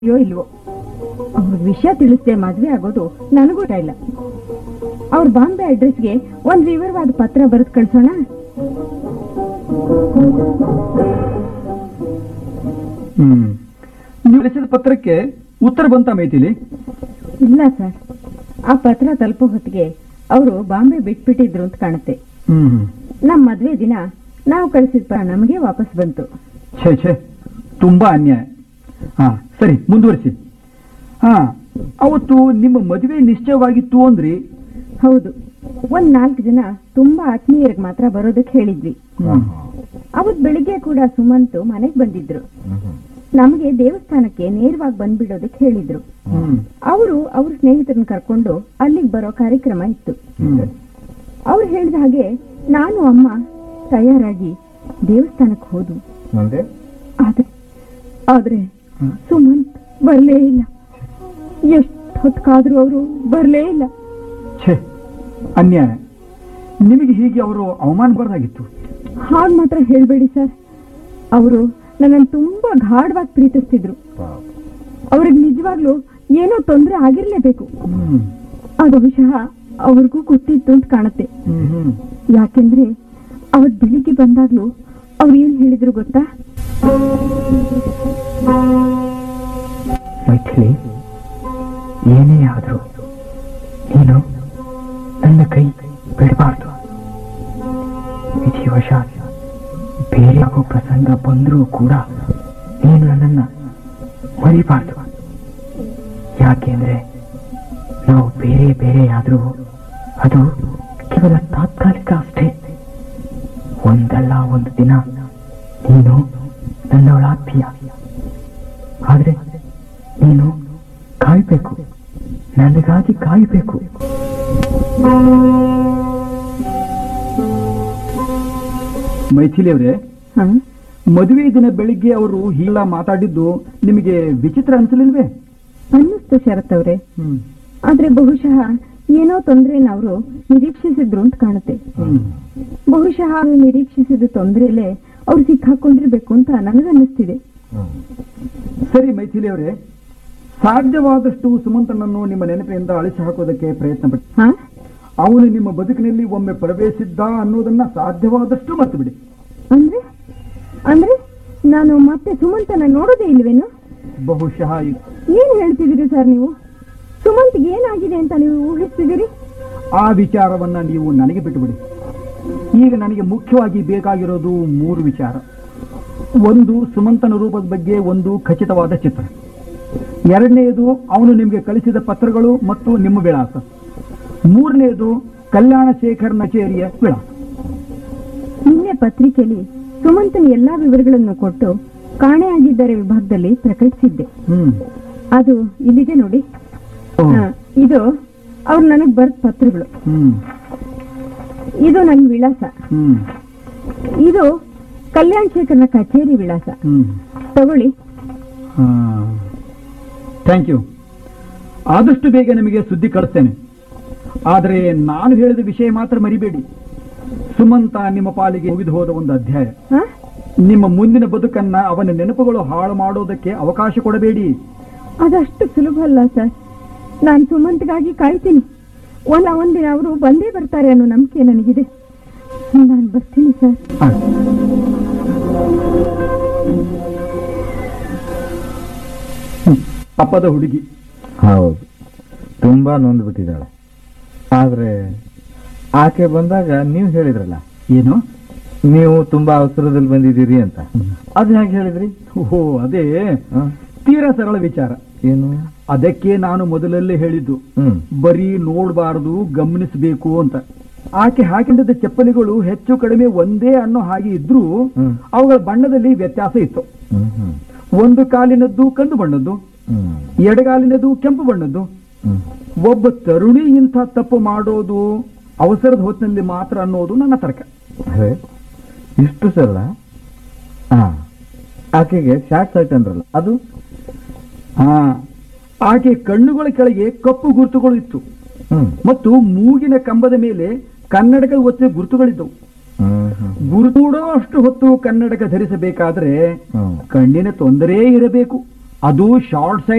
ಅಯ್ಯೋ ಇಲ್ವೋ ಅವ್ರ ವಿಷಯ ತಿಳಿಸ್ದೆ ಮದ್ವೆ ಆಗೋದು ನನಗೂ ಇಷ್ಟ ಇಲ್ಲ ಅವ್ರ ಬಾಂಬೆ ಅಡ್ರೆಸ್ಗೆ ಒಂದ್ ವಿವರವಾದ ಪತ್ರ ಬರೆದು ಕಳ್ಸೋಣ ಹ್ಮ್ ನೀವು ಕಳಿಸಿದ ಪತ್ರಕ್ಕೆ ಉತ್ತರ ಬಂತ ಮೈಥಿಲಿ ಇಲ್ಲ ಸರ್ ಆ ಪತ್ರ ತಲುಪೋ ಹೊತ್ತಿಗೆ ಅವರು ಬಾಂಬೆ ಬಿಟ್ಬಿಟ್ಟಿದ್ರು ಅಂತ ಕಾಣುತ್ತೆ ಹ್ಮ್ ನಮ್ ಮದ್ವೆ ದಿನ ನಾವು ಕಳಿಸಿದ ಪತ್ರ ನಮಗೆ ವಾಪಸ್ ಬಂತು ಛೇ ಛೇ ತುಂಬಾ ಅನ್ಯಾಯ ಹಾ ಸರಿ ಮುಂದುವರಿಸಿ ಹಾ ಅವತ್ತು ನಿಮ್ಮ ಮದುವೆ ನಿಶ್ಚಯವಾಗಿತ್ತು ಅಂದ್ರಿ ಹೌದು ಒಂದ್ ನಾಲ್ಕು ಜನ ತುಂಬಾ ಆತ್ಮೀಯರಿಗೆ ಮಾತ್ರ ಬರೋದಕ್ಕೆ ಹೇಳಿದ್ವಿ ಅವತ್ ಬೆಳಿಗ್ಗೆ ಕೂಡ ಸುಮಂತ್ ಮನೆಗ್ ಬಂದಿದ್ರು ನಮಗೆ ದೇವಸ್ಥಾನಕ್ಕೆ ನೇರವಾಗಿ ಬಂದ್ಬಿಡೋದಕ್ಕೆ ಹೇಳಿದ್ರು ಹ್ಮ್ ಅವರು ಅವ್ರ ಸ್ನೇಹಿತರನ್ನ ಕರ್ಕೊಂಡು ಅಲ್ಲಿಗೆ ಬರೋ ಕಾರ್ಯಕ್ರಮ ಇತ್ತು ಹ್ಮ್ ಅವ್ರು ಹೇಳಿದ ಹಾಗೆ ನಾನು ಅಮ್ಮ ತಯಾರಾಗಿ ದೇವಸ್ಥಾನಕ್ಕೆ ಹೋದು ಮುಂದೆ ಆದ್ರೆ ಆದ್ರೆ ಹ್ಮ್. ಸುಮಂತ್ ಬರ್ಲೇ ಇಲ್ಲ ಎಷ್ಟ್ ಹೊತ್ಕಾದ್ರೂ ಅವರು ಬರ್ಲೇ ಇಲ್ಲ ಛೇ ಅನ್ಯಾಯ ನಿಮಗೆ ಹೀಗೆ ಅವರು ಅವಮಾನ ಬರದಾಗಿತ್ತು ಹಾಗ್ ಮಾತ್ರ ಹೇಳ್ಬೇಡಿ ಸರ್ ಅವರು ನನ್ನನ್ನು ತುಂಬಾ ಗಾಢವಾಗಿ ಪ್ರೀತಿಸ್ತಿದ್ರು ಪಾಪ. ಅವ್ರಿಗೆ ನಿಜವಾಗ್ಲೂ ಏನೋ ತೊಂದರೆ ಆಗಿರ್ಲೇಬೇಕು ಹ್ಮ್ ಅದು ಬಹುಶಃ ಅವ್ರಿಗೂ ಗೊತ್ತಿತ್ತು ಅಂತ ಕಾಣುತ್ತೆ ಹ್ಮ್ ಹ್ಮ್ ಯಾಕೆಂದ್ರೆ ಅವತ್ ಬೆಳಿಗ್ಗೆ ಬಂದಾಗ್ಲೂ ಅವ್ರು ಏನ್ ಹೇಳಿದ್ರು ಗೊತ್ತಾ ಮೈಥಿಲಿ ಏನೇ ಆದರೂ ನೀನು ನನ್ನ ಕೈ ಬಿಡಬಾರ್ದು ವಿಧಿವಶಾತ್ ಬೇರೆ ಆಗೋ ಪ್ರಸಂಗ ಬಂದರೂ ಕೂಡ ನೀನು ನನ್ನನ್ನ ಮರಿಬಾರ್ದು ಯಾಕೆಂದ್ರೆ ನಾವು ಬೇರೆ ಬೇರೆ ಆದರೂ ಅದು ಕೇವಲ ತಾತ್ಕಾಲಿಕ ಅಷ್ಟೇ ಒಂದಲ್ಲ ಒಂದು ದಿನ ನೀನು ನನ್ನವಳಾಗ್ತೀಯ ಆದ್ರೆ ನೀನು ಕಾಯ್ಬೇಕು ನನಗಾಗಿ ಕಾಯ್ಬೇಕು ಮೈಥಿಲಿ ಅವರೇ ಹ? ಮದುವೆ ದಿನ ಬೆಳಿಗ್ಗೆ ಅವರು ಹೀಗೆಲ್ಲ ಮಾತಾಡಿದ್ದು ನಿಮಗೆ ವಿಚಿತ್ರ ಅನ್ಸಲಿಲ್ವೇ ಅನ್ನಿಸ್ತು ಶರತ್ ಅವ್ರೆ ಹ್ಮ್ ಆದ್ರೆ ಬಹುಶಃ ಏನೋ ತೊಂದ್ರೆನ ಅವರು ನಿರೀಕ್ಷಿಸಿದ್ರು ಅಂತ ಕಾಣುತ್ತೆ ಹ್ಮ್ ಬಹುಶಃ ಅವ್ರು ನಿರೀಕ್ಷಿಸಿದ ತೊಂದ್ರೆಯಲ್ಲೇ ಅವ್ರು ಸಿಕ್ಕಾಕೊಂಡಿರ್ಬೇಕು ಅಂತ ನನಗನ್ನಿಸ್ತಿದೆ ಹ್ಮ್. ಸರಿ ಮೈಥಿಲಿ ಅವರೇ ಸಾಧ್ಯವಾದಷ್ಟು ಸುಮಂತನನ್ನು ನಿಮ್ಮ ನೆನಪಿನಿಂದ ಅಳಿಸಿ ಹಾಕೋದಕ್ಕೆ ಪ್ರಯತ್ನ ಪಡಿ ಹಾ ಅವನು ನಿಮ್ಮ ಬದುಕಿನಲ್ಲಿ ಒಮ್ಮೆ ಪ್ರವೇಶಿದ್ದ ಅನ್ನೋದನ್ನ ಸಾಧ್ಯವಾದಷ್ಟು ಮರ್ತು ಬಿಡಿ ಅಂದ್ರೆ ಅಂದ್ರೆ ನಾನು ಮತ್ತೆ ಸುಮಂತನ ನೋಡೋದೇ ಇಲ್ವೇನು ಬಹುಶಃ ಇದು ಏನ್ ಹೇಳ್ತಿದ್ದೀರಿ ಸರ್ ನೀವು ಸುಮಂತ್ ಏನಾಗಿದೆ ಅಂತ ನೀವು ಊಹಿಸ್ತಿದ್ದೀರಿ ಆ ವಿಚಾರವನ್ನ ನೀವು ನನಗೆ ಬಿಟ್ಟುಬಿಡಿ ಈಗ ನನಗೆ ಮುಖ್ಯವಾಗಿ ಬೇಕಾಗಿರೋದು ಮೂರು ವಿಚಾರ ಒಂದು ಸುಮಂತನ ರೂಪದ ಬಗ್ಗೆ ಒಂದು ಖಚಿತವಾದ ಚಿತ್ರ ಎರಡನೆಯದು ಅವನು ನಿಮಗೆ ಕಳಿಸಿದ ಪತ್ರಗಳು ಮತ್ತು ನಿಮ್ಮ ವಿಳಾಸ ಮೂರನೆಯದು ಕಲ್ಯಾಣ ಶೇಖರ್ ಕಚೇರಿಯ ವಿಳಾಸ ನಿನ್ನೆ ಪತ್ರಿಕೆಯಲ್ಲಿ ಸುಮಂತನ ಎಲ್ಲಾ ವಿವರಗಳನ್ನು ಕೊಟ್ಟು ಕಾಣೆಯಾಗಿದ್ದಾರೆ ವಿಭಾಗದಲ್ಲಿ ಪ್ರಕಟಿಸಿದ್ದೆ ಹ್ಮ್ ಅದು ಇಲ್ಲಿದೆ ನೋಡಿ ಓ, ಹಾ, ಇದು ಅವ್ರು ನನಗ್ ಬರ್ದ ಪತ್ರಗಳು ಹ್ಮ್ ಇದು ನನ್ನ ವಿಳಾಸ ಹ್ಮ್ ಇದು ಕಲ್ಯಾಣ್ ಶೇಖರ್ನ ಕಚೇರಿ ವಿಳಾಸ ಹ್ಮ್ ತಗೊಳ್ಳಿ ಥ್ಯಾಂಕ್ ಯು ಆದಷ್ಟು ಬೇಗ ನಿಮಗೆ ಸುದ್ದಿ ಕಳಿಸ್ತೇನೆ ಆದರೆ ನಾನು ಹೇಳಿದ ವಿಷಯ ಮಾತ್ರ ಮರಿಬೇಡಿ ಸುಮಂತ ನಿಮ್ಮ ಪಾಲಿಗೆ ಮುಗಿದು ಹೋದ ಒಂದು ಅಧ್ಯಾಯ ಹಾ ನಿಮ್ಮ ಮುಂದಿನ ಬದುಕನ್ನ ಅವನ ನೆನಪುಗಳು ಹಾಳು ಮಾಡೋದಕ್ಕೆ ಅವಕಾಶ ಕೊಡಬೇಡಿ ಅದಷ್ಟು ಸುಲಭ ಅಲ್ಲ ಸರ್ ನಾನು ಸುಮಂತ್ಗಾಗಿ ಕಾಯ್ತೀನಿ ಒಂದ ಒಂದಿನ ಅವರು ಬಂದೇ ಬರ್ತಾರೆ ಅನ್ನೋ ನಂಬಿಕೆ ನನಗಿದೆ ನಾನು ಬರ್ತೀನಿ ಸರ್ ಆ, ಹ್ಮ್. ಅಪ್ಪದ ಹುಡುಗಿ ಹೌದು ತುಂಬಾ ನೊಂದು ಬಿಟ್ಟಿದ್ದಾಳೆ ಆದ್ರೆ ಆಕೆ ಬಂದಾಗ ನೀವು ಹೇಳಿದ್ರಲ್ಲ ಏನು ನೀವು ತುಂಬಾ ಅವಸರದಲ್ಲಿ ಬಂದಿದ್ದೀರಿ ಅಂತ ಅದು ಹೇಗೆ ಹೇಳಿದ್ರಿ ಓಹೋ ಅದೇ ಹ? ತೀರಾ ಸರಳ ವಿಚಾರ ಏನು ಅದಕ್ಕೆ ನಾನು ಮೊದಲಲ್ಲೇ ಹೇಳಿದ್ದು ಹ್ಮ್ ಬರೀ ನೋಡಬಾರದು ಗಮನಿಸಬೇಕು ಅಂತ ಆಕೆ ಹಾಕಿದ ಚಪ್ಪಲಿಗಳು ಹೆಚ್ಚು ಕಡಿಮೆ ಒಂದೇ ಅನ್ನೋ ಹಾಗೆ ಇದ್ರೂ ಹ್ಮ್. ಅವುಗಳ ಬಣ್ಣದಲ್ಲಿ ವ್ಯತ್ಯಾಸ ಇತ್ತು ಹ್ಮ್ ಹ್ಮ್ ಒಂದು ಕಾಲಿನದ್ದು ಕಂದು ಬಣ್ಣದ್ದು ಹ್ಮ್ ಎಡಗಾಲಿನದು ಕೆಂಪು ಬಣ್ಣದ್ದು ಹ್ಮ್ ಒಬ್ಬ ತರುಣಿ ಇಂಥ ತಪ್ಪು ಮಾಡೋದು ಅವಸರದ ಹೊತ್ತಿನಲ್ಲಿ ಮಾತ್ರ ಅನ್ನೋದು ನನ್ನ ತರ್ಕ ಅದೇ ಇಷ್ಟು ಸರಳ ಹಾ ಆಕೆಗೆ ಶಾರ್ಟ್ ಶರ್ಟ್ ಅಂದ್ರಲ್ಲ ಅದು ಹಾ ಆಕೆ ಕಣ್ಣುಗಳ ಕೆಳಗೆ ಕಪ್ಪು ಗುರುತುಗಳು ಇತ್ತು ಹ್ಮ್ ಮತ್ತು ಮೂಗಿನ ಕಂಬದ ಮೇಲೆ ಕನ್ನಡಕ ಒತ್ತಿದ ಗುರುತುಗಳಿದ್ದವು ಹ್ಮ್ ಹ್ಮ್ ಗುರುತೂಡೋ ಅಷ್ಟು ಹೊತ್ತು ಕನ್ನಡಕ ಧರಿಸಬೇಕಾದ್ರೆ ಹ್ಮ್ ಕಣ್ಣಿನ ತೊಂದರೆ ಇರಬೇಕು ಅದು ಶಾರ್ಟ್ ಸೈಡ್